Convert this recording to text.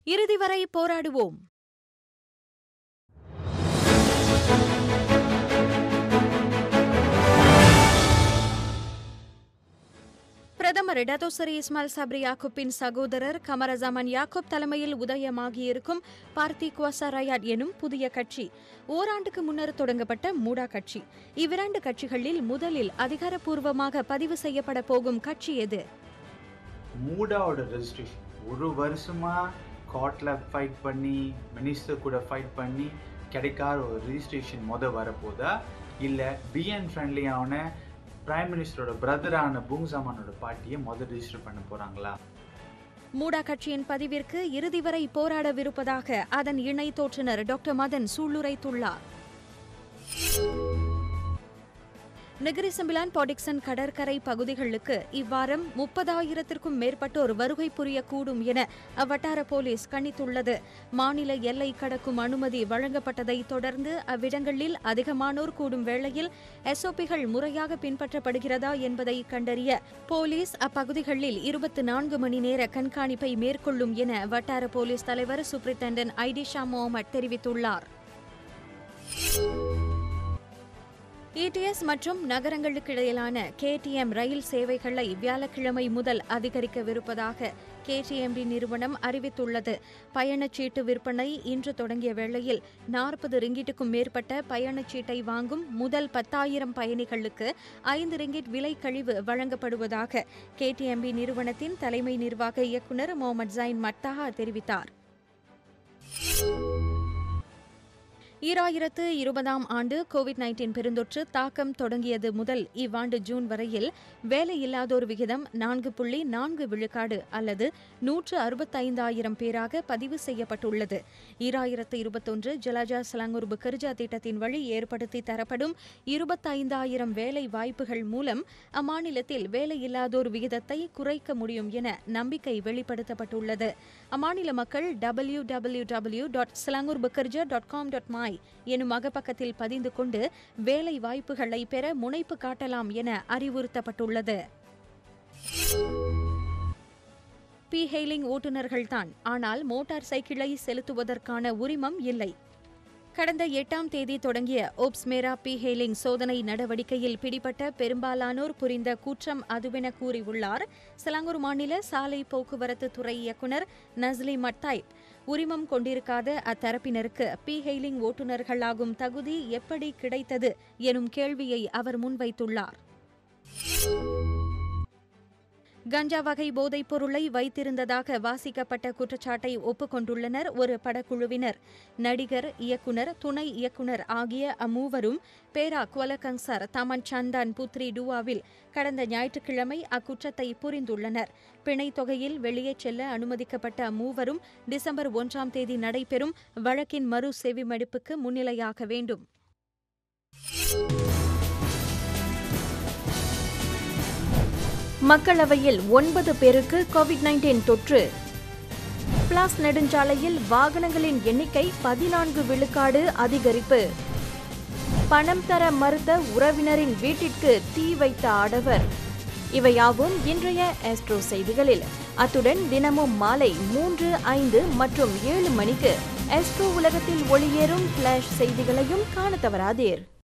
இறுதி வரை போராடுவோம் பிரதமர் டத்தோசரி இஸ்மாயில் சப்ரி யாக்கூப்பின் சகோதரர் கமரசமன் யாக்கூப் தலைமையில் உதயமாகியிருக்கும் பார்த்தி குவாசா ரயாட் எனும் புதிய கட்சி ஓராண்டுக்கு முன்னர் தொடங்கப்பட்ட மூடா கட்சி இவ்விரண்டு கட்சிகளில் முதலில் அதிகாரப்பூர்வமாக பதிவு செய்யப்பட போகும் கட்சி எது மூடாவோட ரெஜிஸ்ட்ரேஷன் ஒரு வருஷமா கோர்ட்ல ஃபைட் பண்ணி மினிஸ்டர் கூட ஃபைட் பண்ணி கிடைக்காத ஒரு ரெஜிஸ்ட்ரேஷன் முத வரப்போதா இல்லை பிஎன் ஃப்ரெண்ட்லியான பிரைம் மினிஸ்டரோட பிரதரான பூங்சாமானோட பார்ட்டியை முத ரெஜிஸ்டர் பண்ண போறாங்களா மூடா கட்சியின் பதிவிற்கு இறுதி வரை போராடவிருப்பதாக அதன் இணை தோற்றுநர் டாக்டர் மதன் சூளுரைத்துள்ளார் நெகிரிசம்பிலான் பாடிக்சன் கடற்கரை பகுதிகளுக்கு இவ்வாரம் முப்பதாயிரத்திற்கும் மேற்பட்டோர் வருகை புரியக்கூடும் என அவ்வட்டார போலீஸ் கணித்துள்ளது மாநில எல்லை கடக்கும் அனுமதி வழங்கப்பட்டதை தொடர்ந்து அவ்விடங்களில் அதிகமானோர் கூடும் வேளையில் எஸ்ஓபிகள் முறையாக பின்பற்றப்படுகிறதா என்பதை கண்டறிய போலீஸ் அப்பகுதிகளில் இருபத்தி நான்கு மணி நேர கண்காணிப்பை மேற்கொள்ளும் என வட்டார போலீஸ் தலைவர் சூப்பரிண்டென்டன்ட் ஐடிஷா முகமட் தெரிவித்துள்ளார் இடிஎஸ் மற்றும் நகரங்களுக்கிடையிலான கேடிஎம் ரயில் சேவைகளை வியாழக்கிழமை முதல் அதிகரிக்கவிருப்பதாக கேடிஎம்டி நிறுவனம் அறிவித்துள்ளது பயணச்சீட்டு விற்பனை இன்று தொடங்கிய வேளையில் நாற்பது ரிங்கிட்டுக்கும் மேற்பட்ட பயணச்சீட்டை வாங்கும் முதல் பத்தாயிரம் பயணிகளுக்கு ஐந்து ரிங்கிட் விலை கழிவு வழங்கப்படுவதாக கேடிஎம்பி நிறுவனத்தின் தலைமை நிர்வாக இயக்குநர் முகமது ஜைன் மட்டாஹா தெரிவித்தார் ஈராயிரத்து இருபதாம் ஆண்டு கோவிட் நைன்டீன் பெருந்தொற்று தாக்கம் தொடங்கியது முதல் இவ்வாண்டு ஜூன் வரையில் வேலையில்லாதோர் விகிதம் நான்கு புள்ளி நான்கு விழுக்காடு அல்லது நூற்று அறுபத்தைந்தாயிரம் பேராக பதிவு செய்யப்பட்டுள்ளது ஈராயிரத்து இருபத்தொன்று ஜலஜா சலாங்கூர் புக்கர்ஜா திட்டத்தின் வழி ஏற்படுத்தி தரப்படும் இருபத்தைந்தாயிரம் வேலை வாய்ப்புகள் மூலம் அம்மாநிலத்தில் வேலையில்லாதோர் விகிதத்தை குறைக்க முடியும் என நம்பிக்கை வெளிப்படுத்தப்பட்டுள்ளது அம்மாநில மக்கள் W W W dot Selangor புக்கர்ஜா டாட் காம் டாட் மை எனும் அகப்பக்கத்தில் பதிந்து கொண்டு வேலை வாய்ப்புகளை பெற முனைப்பு காட்டலாம் என அறிவுறுத்தப்பட்டுள்ளது பி ஹெய்லிங் ஓட்டுநர்கள்தான் ஆனால் மோட்டார் சைக்கிளை செலுத்துவதற்கான உரிமம் இல்லை கடந்த எட்டாம் தேதி தொடங்கிய ஓப்ஸ் மேரா பி ஹேலிங் சோதனை நடவடிக்கையில் பிடிபட்ட பெரும்பாலானோர் புரிந்த குற்றம் அதுவென கூறியுள்ளார் சிலாங்கூர் மாநில சாலை போக்குவரத்து துறை இயக்குநர் நஸ்லி மட்டாய் உரிமம் கொண்டிருக்காத அத்தரப்பினருக்கு பி ஹெய்லிங் ஓட்டுநர்களாகும் தகுதி எப்படி கிடைத்தது எனும் கேள்வியை அவர் முன்வைத்துள்ளார் கஞ்சா வகை போதைப் பொருளை வைத்திருந்ததாக வாசிக்கப்பட்ட குற்றச்சாட்டை ஒப்புக்கொண்டுள்ளனர் ஒரு படக்குழுவினர் நடிகர் இயக்குனர் துணை இயக்குனர் ஆகிய அம்மூவரும் பேரா குவலகங்சர் தமன் சந்தான் புத்ரி டுவாவில் கடந்த ஞாயிற்றுக்கிழமை அக்குற்றத்தை புரிந்துள்ளனர் பிணைத் தொகையில் வெளியே செல்ல அனுமதிக்கப்பட்ட அம்மூவரும் டிசம்பர் ஒன்றாம் தேதி நடைபெறும் வழக்கின் மறு செவிமடுப்புக்கு முன்னிலையாக வேண்டும் மக்களவையில் ஒன்பது பேருக்கு கோவிட் நைன்டீன் தொற்று பிளாஸ் நெடுஞ்சாலையில் வாகனங்களின் எண்ணிக்கை பதினான்கு விழுக்காடு அதிகரிப்பு பணம் தர மறுத்த உறவினரின் வீட்டிற்கு தீ வைத்த ஆடவர் இவையாவும் இன்றைய ஆஸ்ட்ரோ செய்திகளில் அத்துடன் தினமும் மாலை மூன்று ஐந்து மற்றும் ஏழு மணிக்கு ஆஸ்ட்ரோ உலகத்தில் ஒளியேறும் பிளாஷ் செய்திகளையும் காண தவறாதீர்